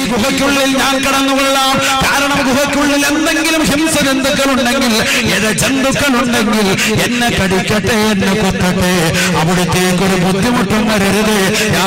ഗുഹയ്ക്കുള്ളിൽ ഞാൻ കടന്നുകൊള്ളാം കാരണം ഗുഹയ്ക്കുള്ളിൽ എന്തെങ്കിലും ഹിംസ ജന്തുക്കൾ ഉണ്ടെങ്കിൽ ഇഴ ജന്തുക്കൾ ഉണ്ടെങ്കിൽ എന്നെ കടിക്കട്ടെ എന്നെ കൊത്തട്ടെ അവിടത്തേക്ക് ഒരു ബുദ്ധിമുട്ടും വരരുത് യാ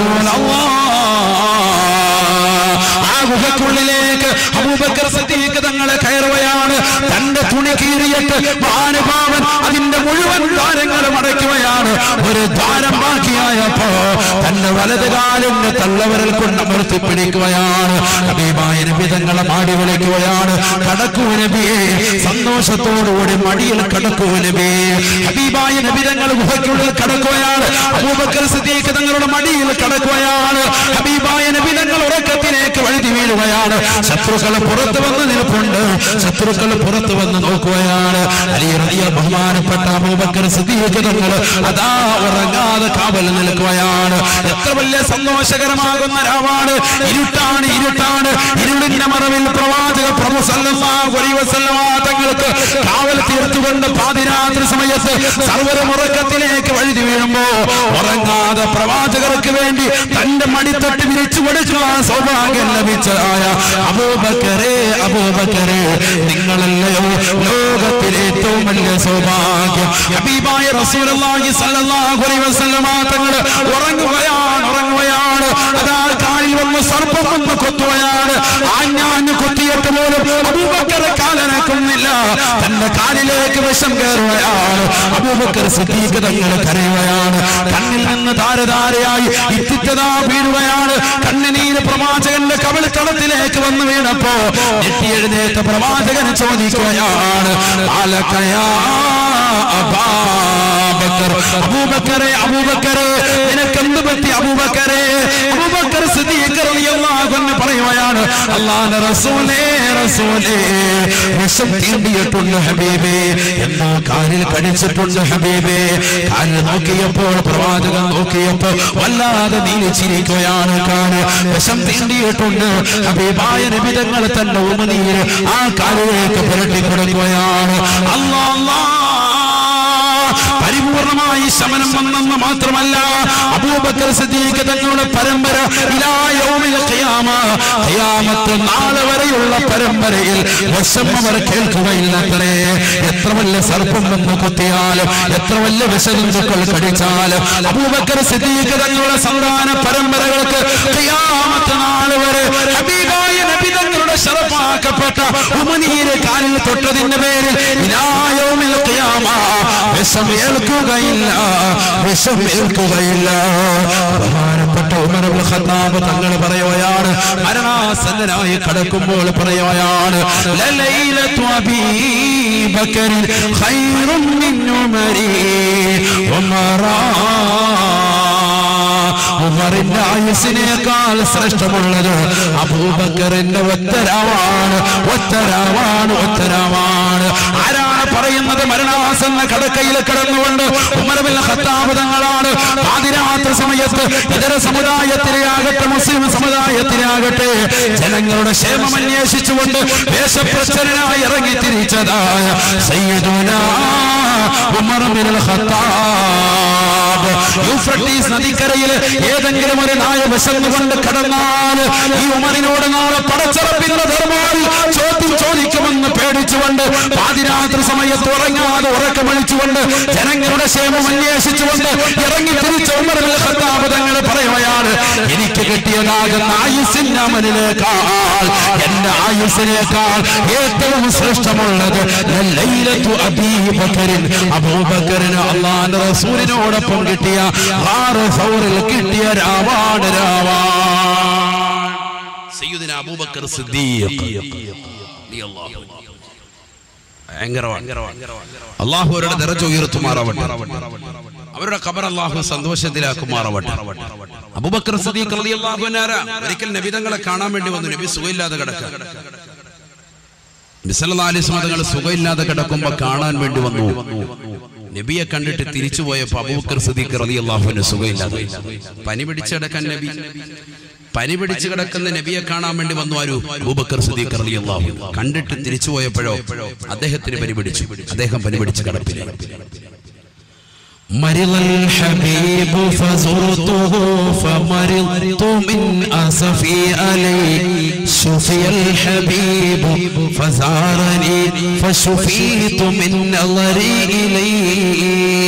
റസൂലല്ലാഹ്. ആ ഗുഹയ്ക്കുള്ളിലേക്ക് അബൂബക്കർ സദ്ദീഖ് തങ്ങളെ കയറുകയാണ് തന്റെ തുണി കീറിയിട്ട് മഹാനുഭാവൻ അതിന്റെ മുഴുവൻ ദ്വാരങ്ങളും അടയ്ക്കുകയാണ് ഒരു ദ്വാരം ബാക്കിയായപ്പോ തന്റെ വലത് കാലിന്റെ തള്ളവരൽ കൊണ്ട് അമർത്തി പിടിക്കുകയാണ് ഹബീബായ നബി തങ്ങളെ മാടി വിളിക്കുകയാണ് കടക്കൂ നബിയെ സന്തോഷത്തോടുകൂടി മടിയിൽ കടക്കൂ നബിയെ ഹബീബായ നബി തങ്ങൾ ഗുഹയ്ക്കുള്ളിൽ കടക്കുകയാണ് അബൂബക്കർ സിദ്ദീഖ് തങ്ങളുടെ മടിയിൽ കടക്കുകയാണ് ഹബീബായ നബി തങ്ങൾ ഉറക്കത്തിലേക്ക് വഴുതി വീഴുകയാണ് ശത്രുക്കൾ പുറത്തു വന്ന് നിൽപ്പുണ്ട് ശത്രുക്കൾ പുറത്തു വന്ന് നോക്കുകയാണ് അലി റളിയ ബഹുമാനപ്പെട്ട അബൂബക്കർ സിദ്ദീഖ് തങ്ങൾ അതാ ഉറങ്ങാതെ കാവൽ നിൽക്കുകയാണ് എത്ര വലിയ സന്തോഷകരമാകുന്ന രാവാണ് ഇരുട്ടാണ് ഇരുട്ടാണ് ഇരുളിന്റെ മറവിൽ പ്രവാചക പ്രഭു സല്ലല്ലാഹു അലൈഹി വസല്ലമ തങ്ങൾക്ക് കാവൽ തീർത്തുകൊണ്ട് പാതിരാത്രി സമയത്ത് സർവരും ഉറക്കത്തിലേക്ക് വഴുതി വീഴുമ്പോ ഉറങ്ങാതെ പ്രവാചകർക്ക് വേണ്ടി തന്റെ മടിത്തട്ട് വിരിച്ചു കൊടുക്കുവാൻ സൗഭാഗ്യം ലഭിച്ചതായ അബൂബക്കരെ അബൂബക്കരെ നിങ്ങളല്ലയോ ലോകത്തിലെ ഏറ്റവും വലിയ സൗഭാഗ്യം ഹബീബായ റസൂലുള്ളാഹി സ്വല്ലല്ലാഹു അലൈഹി വസല്ലമ തങ്ങൾ ഉറങ്ങുകയാണ് ഉറങ്ങുകയാണ് അതാ കാലിൽ വന്ന് സർപ്പം വന്ന് കൊത്തുകയാണ് ആഞ്ഞാഞ്ഞ് കൊത്തിയിട്ട് പോലും അബൂബക്കർ കാലനക്കുന്നില്ല തന്റെ കാലിലേക്ക് വിഷം കയറുകയാണ് അബൂബക്കർ സിദ്ദീഖ് തങ്ങൾ കരയുകയാണ് കണ്ണിൽ നിന്ന് ധാരധാരയായി ഇത്തിറ്റതാ വീഴുകയാണ് കണ്ണുനീര് പ്രവാചകന്റെ കവിളിത്തളത്തിലേക്ക് വന്ന് വീണപ്പോ ഞെട്ടി എഴുന്നേറ്റ പ്രവാചകൻ ചോദിക്കുകയാണ് ആലക്കയാ അബാബക്കർ അബൂബക്കറെ അബൂബക്കറെ നിനക്കെന്ത് പറ്റി അബൂബക്കറെ അബൂബക്കർ സിദ്ദീഖ് റളിയല്ലാഹു അൻഹു പറയുകയാണ് അല്ലാഹുവിന്റെ റസൂലേ റസൂലേ വിഷം തീണ്ടിയിട്ടുണ്ട് ഹബീബേ എന്നാ കാലിൽ കടിച്ചിട്ടുണ്ട് ഹബീബേ കാലിൽ നോക്കിയപ്പോൾ പ്രവാചകൻ നോക്കിയപ്പോൾ വല്ലാതെ നീലിച്ചിരിക്കുകയാണ് കാല് വിഷം തീണ്ടിയിട്ടുണ്ട് ഹബീബായ നിമിതങ്ങൾ തന്നെ ഉമനീര് ആ കാലിലേക്ക് പുരട്ടി കൊടുക്കുകയാണ് അല്ലാ അല്ലാ പരിപൂർണമായി ശമനം വന്നെന്ന് മാത്രമല്ല അബൂബക്കർ സിദ്ദീഖ് തങ്ങളുടെ പരമ്പര ഇലാ യൗമിൽ ഖിയാമ ഖിയാമത്ത് നാളെ വരെയുള്ള പരമ്പരയിൽ വിഷം അവർ കേൾക്കുകയില്ലത്രേ എത്ര വലിയ സർപ്പം വന്ന് കുത്തിയാലും എത്ര വലിയ വിഷജന്തുക്കൾ കടിച്ചാലും അബൂബക്കർ സിദ്ദീഖ് തങ്ങളുടെ സന്താന പരമ്പരകൾക്ക് ഖിയാമത്ത് നാളെ വരെ ഹബീബായ നബി തങ്ങളുടെ ശറഫാക്കപ്പെട്ട ഉമനീര് കാലിൽ തൊട്ടതിന്റെ പേരിൽ ഇലാ യൗമിൽ ഖിയാമ വിഷം ഏൽക്കുകയില്ല വിഷം ഏൽക്കുകയില്ല ബഹുമാനപ്പെട്ട ഉമർ ഇബ്നു ഖത്താബ് തങ്ങൾ പറയുകയാണ് മരണാസന്നനായി കടക്കുമ്പോൾ പറയുകയാണ് ലലൈലത്തു അബീ ബക്കറിൻ ഖൈറും മിൻ ഉമരി ഉമറാ ഉമറിന്റെ ആയുസിനേക്കാൾ ശ്രേഷ്ഠമുള്ളത് അബൂബക്കറിന്റെ ഒത്തരാവാണ് ഒത്തരാവാണ് ഒത്തരാവാണ് ആരാണ് പറയുന്നത് മരണാസന്ന കടക്കയിൽ കിടന്നുകൊണ്ട് ഉമർബിൽ ഖത്താബ് തങ്ങളാണ് പാതിരാത്രി സമയത്ത് ഇതര സമുദായത്തിലാകട്ടെ മുസ്ലിം സമുദായത്തിലാകട്ടെ ജനങ്ങളുടെ ക്ഷേമം അന്വേഷിച്ചുകൊണ്ട് വേഷപ്രച്ഛനായി ഇറങ്ങി തിരിച്ചതായ സയ്യിദുന ഉമർ ബിൻ ഖത്താബ് യൂഫ്രട്ടീസ് നദിക്കരയിൽ ഏതെങ്കിലും ഒരു നായ വിശന്നുകൊണ്ട് കടന്നാൽ ഈ ഉമറിനോട് നാളെ പടച്ചറപ്പിന്റെ ധർമാൽ ചോദ്യം ചോദിക്കുമെന്ന് പേടിച്ചുകൊണ്ട് പാതിരാത്രി സമയത്ത് ഉറങ്ങാതെ ഉറക്കമളിച്ചുകൊണ്ട് ജനങ്ങളുടെ ക്ഷേമം അന്വേഷിച്ചുകൊണ്ട് ഇറങ്ങി തിരിച്ച ഉമറിൽ ഖത്താബ് തങ്ങൾ പറയുകയാണ് എനിക്ക് കിട്ടിയതാകുന്ന ആയുസിന്റെ അമലിനേക്കാൾ എന്റെ ആയുസിനേക്കാൾ ഏറ്റവും ശ്രേഷ്ഠമുള്ളത് ലൈലത്തു അബീബക്കറിൻ അബൂബക്കറിന് അള്ളാന്റെ റസൂലിനോടൊപ്പം കിട്ടിയ ആറ് സൗറിൽ കിട്ടിയ രാവാണ് രാവാ സയ്യിദുന അബൂബക്കർ സിദ്ദീഖ് റളിയല്ലാഹു അൻഹു. ഭയങ്കരമാണ് അള്ളാഹു അവരുടെ ദറജ ഉയർത്തുമാറാവട്ടെ അവരുടെ ഖബർ അള്ളാഹു സന്തോഷത്തിലാക്കുമാറാവട്ടെ അബൂബക്കർ സിദ്ദീഖ് റളിയല്ലാഹു അൻഹു ആരാ? ഒരിക്കൽ നബിതങ്ങളെ കാണാൻ വേണ്ടി വന്നു നബി സുഖമില്ലാതെ കിടക്കുക തങ്ങൾ സുഖമില്ലാതെ കിടക്കുമ്പോ കാണാൻ വേണ്ടി വന്നു നബിയെ കണ്ടിട്ട് തിരിച്ചു പോയപ്പോ അബൂബക്കർ സിദ്ദീഖ് റളിയല്ലാഹുവിന് സുഖമില്ലാതെ പനി പിടിച്ച് കിടക്കാൻ നബി പനി പിടിച്ച് കിടക്കുന്ന നബിയെ കാണാൻ വേണ്ടി വന്നു ആരു അബൂബക്കർ സിദ്ദീഖ് റളിയല്ലാഹു കണ്ടിട്ട് തിരിച്ചു പോയപ്പോഴോ അദ്ദേഹത്തിന് പനി പിടിച്ചു അദ്ദേഹം പനി പിടിച്ച് കിടപ്പില്ല مرض الحبيب فزرته فمرضت من أسفي عليه شفي الحبيب فزارني فشفيت من نظري إليه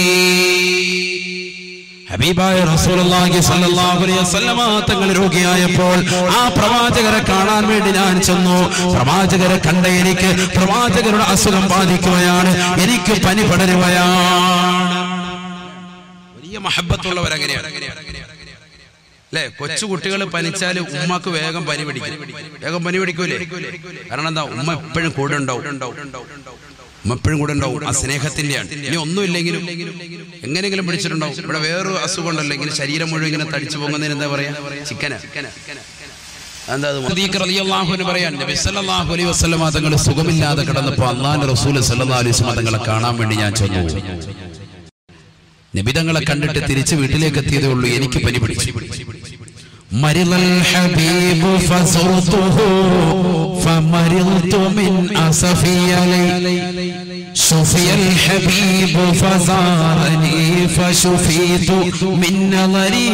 ഹബീബായ റസൂലുള്ളാഹി സ്വല്ലല്ലാഹു അലൈഹി വസല്ലമ തങ്ങൾ രോഗിയായപ്പോൾ ആ പ്രവാചകരെ കാണാൻ വേണ്ടി ഞാൻ ചെന്നു പ്രവാചകരെ കണ്ട എനിക്ക് പ്രവാചകരുടെ അസുഖം ബാധിക്കുകയാണ് എനിക്ക് പനി പടരുകയാണ് വലിയ മഹബത്തുള്ളവർ അങ്ങനെയാണ് അല്ലെ കൊച്ചു കുട്ടികൾ പനിച്ചാൽ ഉമ്മക്ക് വേഗം പനി പിടിക്കും വേഗം പനി പിടിക്കൂലേ കാരണം എന്താ ഉമ്മ എപ്പോഴും കൂടെ ഉണ്ടാവും ഉമ്മ എപ്പോഴും കൂടെ ഉണ്ടാവും ആ സ്നേഹത്തിന്റെയാണ് ഇനി ഒന്നുമില്ലെങ്കിലും എങ്ങനെയെങ്കിലും പിടിച്ചിട്ടുണ്ടാവും ഇവിടെ വേറൊരു അസുഖം ഉണ്ടല്ലോ ഇങ്ങനെ ശരീരം മുഴുവൻ ഇങ്ങനെ തടിച്ചു പോകുന്നതിന് എന്താ പറയാ ചിക്കനാ എന്താ അത് സദീഖ് റളിയല്ലാഹു അൻഹു പറയാൻ നബി സല്ലല്ലാഹു അലൈഹി വസല്ലമ തങ്ങൾ സുഖമില്ലാതെ കിടന്നപ്പോൾ അള്ളാഹുവിന്റെ റസൂൽ സല്ലല്ലാഹു അലൈഹി വസല്ലമ തങ്ങളെ കാണാൻ വേണ്ടി ഞാൻ ചെന്നു നബിതങ്ങളെ കണ്ടിട്ട് തിരിച്ച് വീട്ടിലേക്ക് എത്തിയതേ ഉള്ളൂ എനിക്ക് പനി പിടിച്ചു مرض الحبيب فزرته فمرضت من أسفي عليه شفي الحبيب فزارني فشفيت من نظري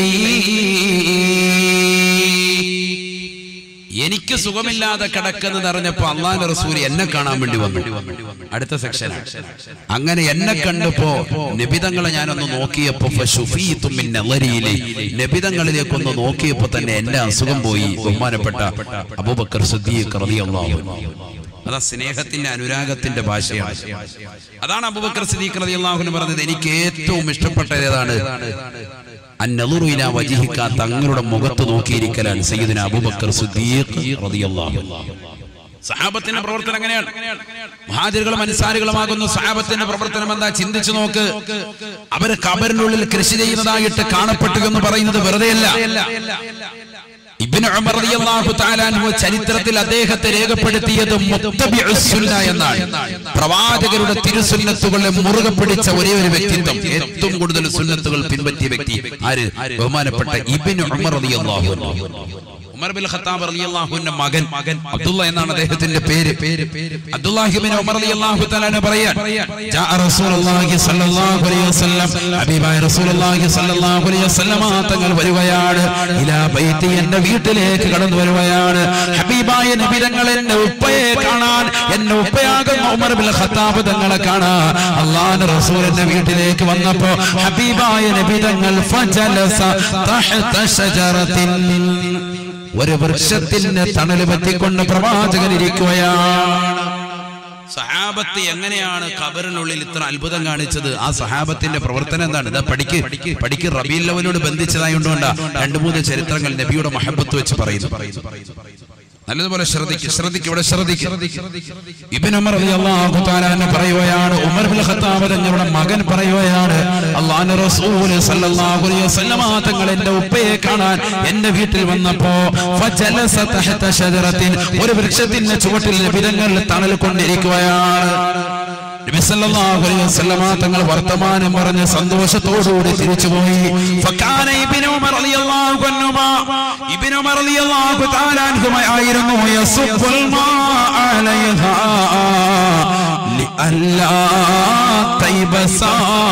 إليه എനിക്ക് സുഖമില്ലാതെ കിടക്കുന്നത് അറിഞ്ഞപ്പോ അള്ളാന്റെ റസൂൽ എന്നെ കാണാൻ വേണ്ടി വന്നു അടുത്ത സെക്ഷൻ അങ്ങനെ എന്നെ കണ്ടപ്പോ നിബിതങ്ങളെ ഞാനൊന്ന് നോക്കിയപ്പോ ഫശുഫീതു മിൻ നളരിയിലെ നിബിതങ്ങളിലേക്കൊന്ന് നോക്കിയപ്പോ തന്നെ എന്റെ അസുഖം പോയി ബഹുമാനപ്പെട്ട അബൂബക്കർ സിദ്ദീഖ് റളിയല്ലാഹു അൻഹു അതാ സ്നേഹത്തിന്റെ അനുരാഗത്തിന്റെ ഭാഷയാണ് അതാണ് അബൂബക്കർ സിദ്ദീഖ് റളിയല്ലാഹു അൻഹു പറഞ്ഞത് എനിക്ക് ഏറ്റവും ഇഷ്ടപ്പെട്ടത് ഏതാണ് അന്നലുറുയില വജിഹിക്ക തങ്ങളുടെ മുഖത്ത് നോക്കിയിരിക്കലാണ് സയ്യിദിന അബൂബക്കർ സിദ്ദീഖ് റളിയല്ലാഹു അൻഹു സഹാബത്തിന്റെ പ്രവർത്തനം എങ്ങനെയാണ് മഹാജികളും അൻസാരികളുമാകുന്ന സഹാബത്തിന്റെ പ്രവർത്തനം എന്താ ചിന്തിച്ചു നോക്ക് അവര് കബറിനുള്ളിൽ കൃഷി ചെയ്യുന്നതായിട്ട് കാണപ്പെട്ടു എന്ന് പറയുന്നത് വെറുതെയല്ല ഇബ്നു ഉമർ റളിയല്ലാഹു തആല അൻഹു ചരിത്രത്തിൽ അദ്ദേഹത്തെ രേഖപ്പെടുത്തിയത് മുത്തബിഉസ് സുന്ന എന്നാണ് പ്രവാചകരുടെ തിരുസുന്നത്തുകളെ മുറുകെ പിടിച്ച ഒരേ ഒരു വ്യക്തിത്വം ഏറ്റവും കൂടുതൽ സുന്നത്തുകൾ പിൻപറ്റിയ വ്യക്തി ആര് ബഹുമാനപ്പെട്ട ഇബ്നു ഉമർ റളിയല്ലാഹു അൻഹു ഉമർ ബിൻ ഖത്താബ് റളിയല്ലാഹുവിന്റെ മകൻ അബ്ദുള്ള എന്നാണ് അദ്ദേഹത്തിന്റെ പേര് അബ്ദുല്ലാഹിബിൻ ഉമർ റളിയല്ലാഹു തആല പറയാൻ جاء رسول الله صلى الله عليه وسلم ഹബീബായ റസൂലുള്ളാഹി സ്വല്ലല്ലാഹു അലൈഹി വസല്ലമ തങ്ങൾ വരികയാണ് ഇലാ ബൈത്തി എന്റെ വീട്ടിലേക്ക് കടന്നു വരുകയാണ് ഹബീബായ നബി തങ്ങൾ എന്റെ ഉപ്പയെ കാണാൻ എന്റെ ഉപ്പയാകുന്ന ഉമർ ബിൻ ഖത്താബ് തങ്ങളെ കാണാൻ അള്ളാഹുവിന്റെ റസൂൽ എന്റെ വീട്ടിലേക്ക് വന്നപ്പോ ഹബീബായ നബി തങ്ങൾ ഫജലസ തഹത ഷജറത്തിൻ ഒരു വൃക്ഷത്തിന് തണല് പറ്റിക്കൊണ്ട് പ്രവാചകൻ ഇരിക്കുകയാണ് സഹാബത്ത് എങ്ങനെയാണ് ഖബറിനുള്ളിൽ ഇത്ര അത്ഭുതം കാണിച്ചത് ആ സഹാബത്തിന്റെ പ്രവർത്തനം എന്താണ് ഇതാ പഠിക്ക് പഠിക്ക് റബീൽ ലവനോട് ബന്ധിച്ചതായോണ്ടുകൊണ്ടാ രണ്ടു മൂന്ന് ചരിത്രങ്ങൾ നബിയുടെ മഹബത്ത് വെച്ച് പറയുന്നു നല്ലതുപോലെ ശ്രദ്ധിക്കും ശ്രദ്ധിക്കും ഇവിടെ ശ്രദ്ധിക്കും ഇബ്നു ഉമർ റളിയല്ലാഹു തആല അൻഹു പറയുകയാണ് ഉമർ ബിൻ ഖത്താബ് തങ്ങളുടെ മകൻ പറയുകയാണ് അല്ലാഹുവിന്റെ റസൂൽ സല്ലല്ലാഹു അലൈഹി വസല്ലമ തങ്ങൾ എന്റെ ഉപ്പയെ കാണാൻ എന്റെ വീട്ടിൽ വന്നപ്പോ ഫജലസ തഹത ഷജറത്തിൻ ഒരു വൃക്ഷത്തിന്റെ ചുവട്ടിൽ നബിതങ്ങൾ തണൽ കൊണ്ടിരിക്കുകയാണ് നബി സല്ലല്ലാഹു അലൈഹി വസല്ലമ തങ്ങൾ വർത്തമാനം പറഞ്ഞ് സന്തോഷത്തോടുകൂടി തിരിച്ചുപോയി ഫകാന ഇബ്നു ഉമർ റളിയല്ലാഹു അൻഹുമാ ഇബ്നു ഉമർ റളിയല്ലാഹു തആല അൻഹുമാ ആയിരുന്നു യസുബ്ബുൽ മാ അലൈഹാ ലിഅല്ലാ തൈബസാ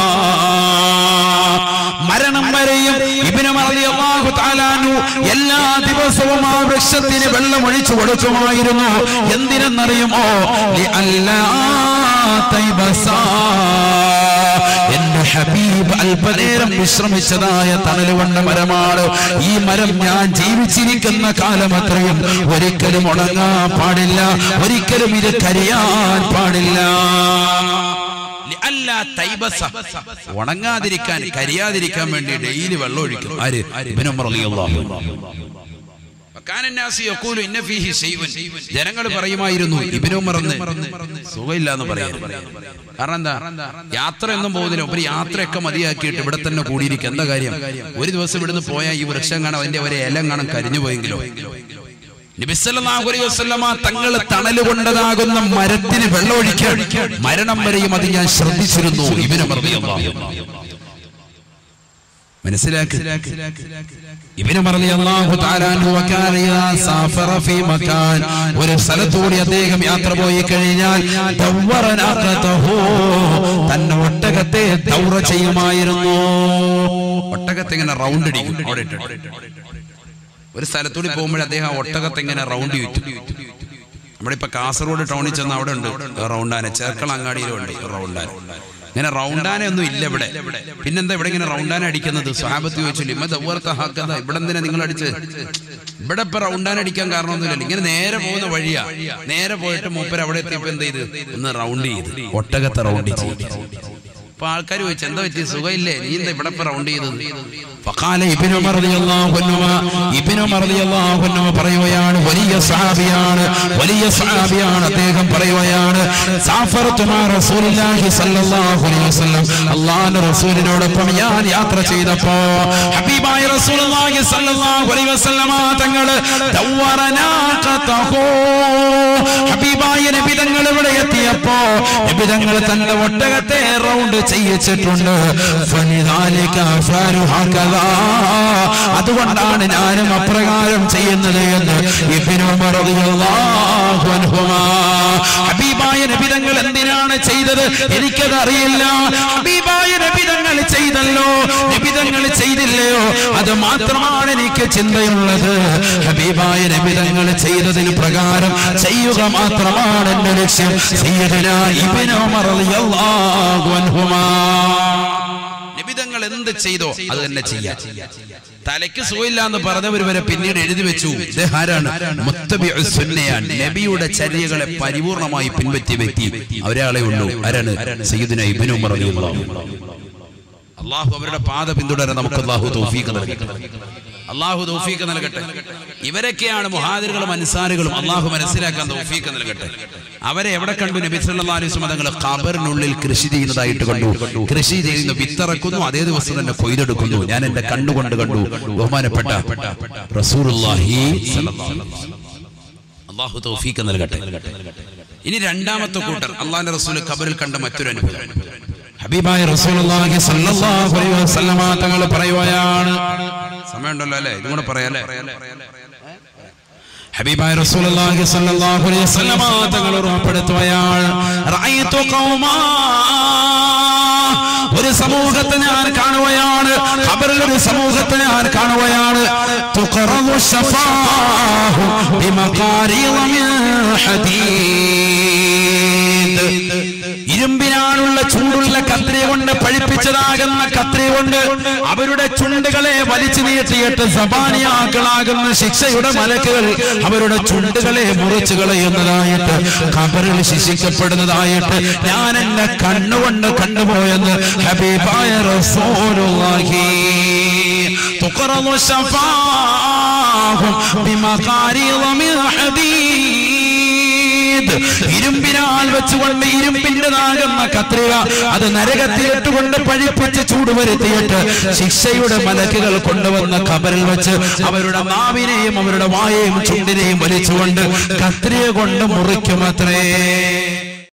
മരണം വരെയും ഇബ്നു ഉമർ റളിയല്ലാഹു തആല അൻഹു എല്ലാ ദിവസവും ആ വൃക്ഷത്തിന് വെള്ളം ഒഴിച്ചു കൊടുക്കുമായിരുന്നു എന്തിനെന്നറിയുമോ ലിഅല്ലാ തൈബസാ എന്റെ ഹബീബ് അല്പനേരം വിശ്രമിച്ചതായ തണല് കൊണ്ട മരമാണ് ഈ മരം ഞാൻ ജീവിച്ചിരിക്കുന്ന കാലം അത്രയും ഒരിക്കലും ഉണങ്ങാൻ പാടില്ല ഒരിക്കലും ഇത് കരിയാൻ പാടില്ല ലിഅല്ലാ തൈബസ. ഉണങ്ങാതിരിക്കാൻ കരിയാതിരിക്കാൻ വേണ്ടി ഡെയിലി വെള്ളം ഒഴിക്കും ആര് ഇബ്നു ഉമർ റളിയല്ലാഹു അൻഹു. വകാന الناس يقول إن فيه شيء. ജനങ്ങൾ പറയുമായിരുന്നു ഇബ്നു ഉമർ എന്ന് സുഖമില്ല എന്ന് പറയാൻ കാരണം എന്താ യാത്ര ഒന്നും പോകുന്നില്ല ഒരു യാത്രയൊക്കെ മതിയാക്കിയിട്ട് ഇവിടെ തന്നെ കൂടിയിരിക്കും എന്താ കാര്യം ഒരു ദിവസം ഇവിടുന്ന് പോയാൽ ഈ വൃക്ഷം കാണാൻ അതിന്റെ ഒരു ഇലം കാണാൻ കരിഞ്ഞു പോയെങ്കിലോ നബിസ്സല്ലാഹു അലൈഹി വസല്ലമ തങ്ങൾ തണല് കൊണ്ടതാകുന്ന മരത്തിന് വെള്ളമൊഴിക്കാൻ മരണം വരെയും അത് ഞാൻ ശ്രദ്ധിച്ചിരുന്നു ഇബ്നു ഉമർ റളിയല്ലാഹു അൻഹു. മനസ്സിലാക്കി ഇവന് റളിയല്ലാഹു തആല അൻഹു വകാന ഇദാ സാഫറ ഫീ മകാൻ ഒരു സ്ഥലത്തൂടി അദ്ദേഹം യാത്ര പോയി കഴിഞ്ഞാൽ ദവ്വറ നാഖതഹു തന്റെ ഒട്ടകത്തെ ദൗറ ചെയ്യുമായിരുന്നു ഒട്ടകത്തെ ഇങ്ങനെ റൗണ്ട് അടിക്കും അവിടെ ഇട്ടിട്ട് ഒരു സ്ഥലത്തൂടി പോകുമ്പോൾ അദ്ദേഹം ആ ഒട്ടകത്തെ ഇങ്ങനെ റൗണ്ട് ചുറ്റും നമ്മുടെ ഇപ്പൊ കാസർഗോഡ് ടൗണിൽ ചെന്ന് അവിടെ ഉണ്ട് റൗണ്ടാന ചേർക്കള അങ്ങാടിയിലും ഉണ്ട് റൗണ്ടാന ഇങ്ങനെ റൗണ്ടാന ഒന്നും ഇല്ല ഇവിടെ പിന്നെന്താ ഇവിടെ ഇങ്ങനെ റൗണ്ടാന അടിക്കുന്നത് സ്വാപത്ത് ചോദിച്ചില്ല ഇമ്മ ദൗവർത്ത ഹാക്കത ഇവിടെ എന്തിനാ നിങ്ങൾ അടിച്ച് ഇവിടെ ഇപ്പൊ റൗണ്ടാന അടിക്കാൻ കാരണമൊന്നുമില്ല ഇങ്ങനെ നേരെ പോകുന്ന വഴിയാ നേരെ പോയിട്ട് മൂപ്പര് അവിടെ എത്തിയപ്പോ എന്ത് ചെയ്ത് ഒന്ന് റൗണ്ട് ചെയ്ത് ഒട്ടകത്തെ റൗണ്ട് ചെയ്ത് അപ്പൊ ആൾക്കാർ ചോദിച്ചു എന്താ പറ്റി സുഖമില്ലേ നീ എന്താ ഇവിടെ ഇപ്പൊ റൗണ്ട് ചെയ്തത് ഫഖാല ഇബ്നു ഉമർ റളിയല്ലാഹു അൻഹു ഇബ്നു ഉമർ റളിയല്ലാഹു അൻഹു പറയുകയാണ് വലിയ സഹാബിയാണ് വലിയ സഹാബിയാണ് അദ്ദേഹം പറയുകയാണ് സാഫറത്തു മാ റസൂലുള്ളാഹി സ്വല്ലല്ലാഹു അലൈഹി വസല്ലം അല്ലാഹുവിന്റെ റസൂലിനോടൊപ്പം ഞാൻ യാത്ര ചെയ്തപ്പോ ഹബീബായ റസൂലുള്ളാഹി സ്വല്ലല്ലാഹു അലൈഹി വസല്ലമ തങ്ങൾ ദവ്വറനാഖതഹു ഹബീബായ നബി തങ്ങൾ ഇവിടെ എത്തിയപ്പോ നബി തങ്ങൾ തന്റെ ഒട്ടകത്തെ റൗണ്ട് ചെയ്യിച്ചിട്ടുണ്ട് ഫലിദാലിക അഫ്ആലു ഹകദാ. അതുകൊണ്ടാണ് ഞാനും അപ്രകാരം ചെയ്യുന്നത് എന്ന് ഇബ്നു ഉമർ റളിയല്ലാഹു അൻഹുമാ ഹബീബായ നബി തങ്ങൾ എന്തിനാണ് ചെയ്തത് എനിക്കത് അറിയില്ല ഹബീബായ നബി തങ്ങൾ ചെയ്തല്ലോ നബി തങ്ങൾ ചെയ്തില്ലയോ അത് മാത്രമാണ് എനിക്ക് ചിന്തയുള്ളത് ഹബീബായ നബി തങ്ങൾ ചെയ്തതിന് പ്രകാരം ചെയ്യുക മാത്രമാണ് എന്റെ ലക്ഷ്യം സയ്യിദുന ഇബ്നു ഉമർ റളിയല്ലാഹു അൻഹുമാ നിബിതങ്ങൾ എന്ത് ചെയ്തോ അത് തന്നെ ചെയ്യാം തലയ്ക്ക് സുഖമില്ല എന്ന് പറഞ്ഞവർ വരെ പിന്നീട് എഴുതി വെച്ചു ഇദ്ദേഹം ആരാണ് മുത്തബിഉ സുന്നയാണ് നബിയുടെ ചര്യകളെ പരിപൂർണമായി പിൻപറ്റിയ വ്യക്തി ഒരാളെ ഉള്ളൂ ആരാണ് സയ്യിദുന ഇബ്നു ഉമർ റളിയല്ലാഹു അൻഹു. അള്ളാഹു അവരുടെ പാത പിന്തുടരാൻ നമുക്ക് അള്ളാഹു തൗഫീഖ് നൽകട്ടെ അള്ളാഹു തൗഫീഖ് നൽകട്ടെ ഇവരൊക്കെയാണ് മുഹാദിറുകളും അൻസാറുകളും അള്ളാഹു മനസ്സിലാക്കാൻ തൗഫീഖ് നൽകട്ടെ അവരെ എവിടെ കണ്ടു നബി സല്ലല്ലാഹു അലൈഹി വസല്ലം തങ്ങൾ ഖബറിനുള്ളിൽ കൃഷി ചെയ്യുന്നതായിട്ട് കണ്ടു കൃഷി ചെയ്യുന്നു വിത്തിറക്കുന്നു അതേ ദിവസം തന്നെ കൊയ്തെടുക്കുന്നു ഞാൻ എന്റെ കണ്ണുകൊണ്ട് കണ്ടു ബഹുമാനപ്പെട്ട റസൂലുള്ളാഹി സ്വല്ലല്ലാഹു അലൈഹി വസല്ലം. അള്ളാഹു തൗഫീഖ് നൽകട്ടെ ഇനി രണ്ടാമത്തെ കൂട്ടർ അള്ളാഹിന്റെ റസൂൽ ഖബറിൽ കണ്ട മറ്റൊരു അനുഭവം ഹബീബായ റസൂലുള്ളാഹി സ്വല്ലല്ലാഹു അലൈഹി വസല്ലമ തങ്ങൾ പറയുകയാണ് സമയമുണ്ടല്ലോ അല്ലേ ഇതും കൂടെ പറയാല്ലേ ഹബീബായ റസൂലുള്ളാഹി സ്വല്ലല്ലാഹു അലൈഹി വസല്ലമ തങ്ങൾ ഉറപ്പെടുത്തുകയാണ് റഅയ്തു ഖൗമാ ഒരു സമൂഹത്തെ ഞാൻ കാണുകയാണ് ഖബറിൽ ഒരു സമൂഹത്തെ ഞാൻ കാണുകയാണ് തുഖറദു ശഫാഹു ബിമഖാരിദ മിൻ ഹദീദ് ഇരുമ്പിനാണുള്ള ചൂടുള്ള കത്രിക കൊണ്ട് പഴിപ്പിച്ചതാകുന്ന കത്രിക കൊണ്ട് അവരുടെ ചുണ്ടുകളെ വലിച്ചു നീട്ടിയിട്ട് സബാനിയാക്കളാകുന്ന ശിക്ഷയുടെ മലക്കുകൾ അവരുടെ ചുണ്ടുകളെ മുറിച്ചു കളയുന്നതായിട്ട് ഖബറിൽ ശിക്ഷിക്കപ്പെടുന്നതായിട്ട് ഞാൻ എന്നെ കണ്ണുകൊണ്ട് കണ്ടുപോയെന്ന് ഹബീബായ റസൂലുള്ളാഹി തുഖറദു ശഫാഹും ബിമഖാരിദ മിൻ ഹദീദ് ഇരുമ്പിനാൽ വെച്ചുകൊണ്ട് ഇരുമ്പിൻ്റെതാകുന്ന കത്രിക അത് നരകത്തിലിട്ടുകൊണ്ട് പഴിപ്പിച്ച് ചൂട് വരുത്തിയിട്ട് ശിക്ഷയുടെ മലക്കുകൾ കൊണ്ടുവന്ന ഖബറിൽ വെച്ച് അവരുടെ നാവിനെയും അവരുടെ വായെയും ചുണ്ടിനെയും വലിച്ചുകൊണ്ട് കത്രിക കൊണ്ട് മുറിക്കുമത്രേ